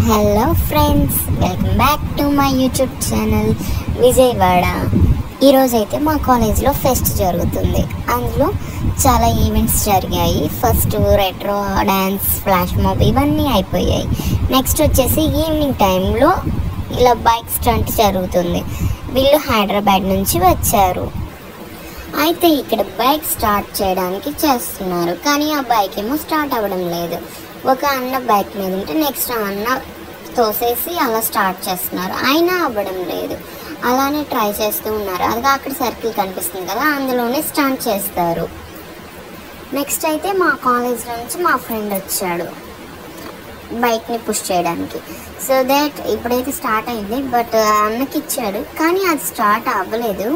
hello friends welcome back to my YouTube channel Vijayawada ఈరోజైతే మా కాలేజ్లో ఫెస్ట్ జరుగుతుంది అందులో చాలా ఈవెంట్స్ జరిగాయి first retro dance flash mob ఇవన్నీ అయిపోయాయి నెక్స్ట్ వచ్చేసి ఈవినింగ్ టైంలో ఇలా బైక్ స్టంట్ జరుగుతుంది వీళ్ళు హైదరాబాద్ నుంచి వచ్చారు అయితే ఇక్కడ బైక్ స్టార్ట్ చేయడానికి చేస్తున్నారు కానీ ఆ బైక్ ఏమో స్టార్ట్ అవ్వడం లేదు ఒక అన్న బైక్ మీద ఉంటే నెక్స్ట్ ఆ అన్న తోసేసి అలా స్టార్ట్ చేస్తున్నారు అయినా అవ్వడం లేదు అలానే ట్రై చేస్తూ ఉన్నారు అది అక్కడ సర్కిల్ కనిపిస్తుంది కదా అందులోనే స్టార్ట్ చేస్తారు నెక్స్ట్ అయితే మా కాలేజ్ నుంచి మా ఫ్రెండ్ వచ్చాడు బైక్ని పుష్ చేయడానికి సో దట్ ఇప్పుడైతే స్టార్ట్ అయింది బట్ అన్నకి ఇచ్చాడు కానీ అది స్టార్ట్ అవ్వలేదు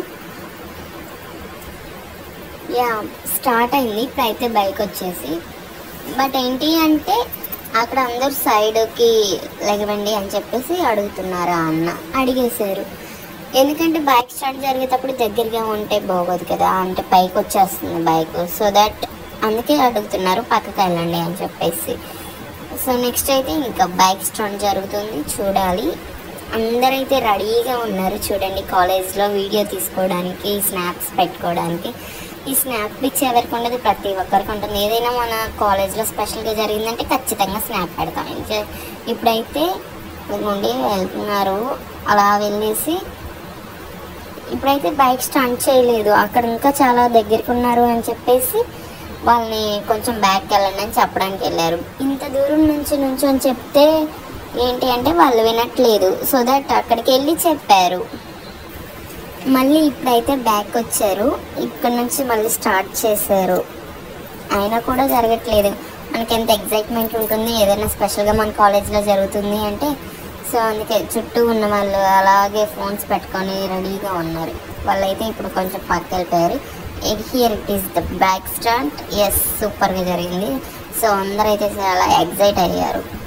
యా స్టార్ట్ అయింది ఇప్పుడైతే బైక్ వచ్చేసి బట్ ఏంటి అంటే అక్కడ అందరు సైడ్కి లెగవండి అని చెప్పేసి అడుగుతున్నారు ఆ అన్న అడిగేశారు ఎందుకంటే బైక్ స్టార్ట్ జరిగేటప్పుడు దగ్గరగా ఉంటే బాగోదు కదా అంటే పైకి వచ్చేస్తుంది బైక్ సో దట్ అందుకే అడుగుతున్నారు పక్కకి వెళ్ళండి అని చెప్పేసి సో నెక్స్ట్ అయితే ఇంకా బైక్ స్టార్ట్ జరుగుతుంది చూడాలి అందరైతే రెడీగా ఉన్నారు చూడండి కాలేజ్లో వీడియో తీసుకోవడానికి స్నాప్స్ పెట్టుకోవడానికి ఈ స్నాప్ పిక్స్ ఎవరికి ఉండదు ప్రతి ఒక్కరికి ఉంటుంది ఏదైనా మన కాలేజ్లో స్పెషల్గా జరిగిందంటే ఖచ్చితంగా స్నాప్ పెడతాం ఇంకా ఇప్పుడైతే నుండి వెళ్తున్నారు అలా వెళ్ళేసి ఇప్పుడైతే బైక్ స్టార్ట్ చేయలేదు అక్కడ ఇంకా చాలా దగ్గరికి ఉన్నారు అని చెప్పేసి వాళ్ళని కొంచెం బ్యాక్ వెళ్ళండి అని చెప్పడానికి వెళ్ళారు ఇంత దూరం నుంచి నుంచి అని చెప్తే ఏంటి అంటే వాళ్ళు వినట్లేదు సో దట్ అక్కడికి వెళ్ళి చెప్పారు మళ్ళీ ఇప్పుడైతే బ్యాక్ వచ్చారు ఇక్కడ నుంచి మళ్ళీ స్టార్ట్ చేశారు అయినా కూడా జరగట్లేదు మనకి ఎంత ఎగ్జైట్మెంట్ ఉంటుంది ఏదైనా స్పెషల్గా మన కాలేజ్లో జరుగుతుంది అంటే సో అందుకే చుట్టూ ఉన్న వాళ్ళు అలాగే ఫోన్స్ పెట్టుకొని రెడీగా ఉన్నారు వాళ్ళైతే ఇప్పుడు కొంచెం పక్క వెళ్ళిపోయారు here it is the back stand ఎస్ సూపర్గా జరిగింది సో అందరైతే చాలా ఎగ్జైట్ అయ్యారు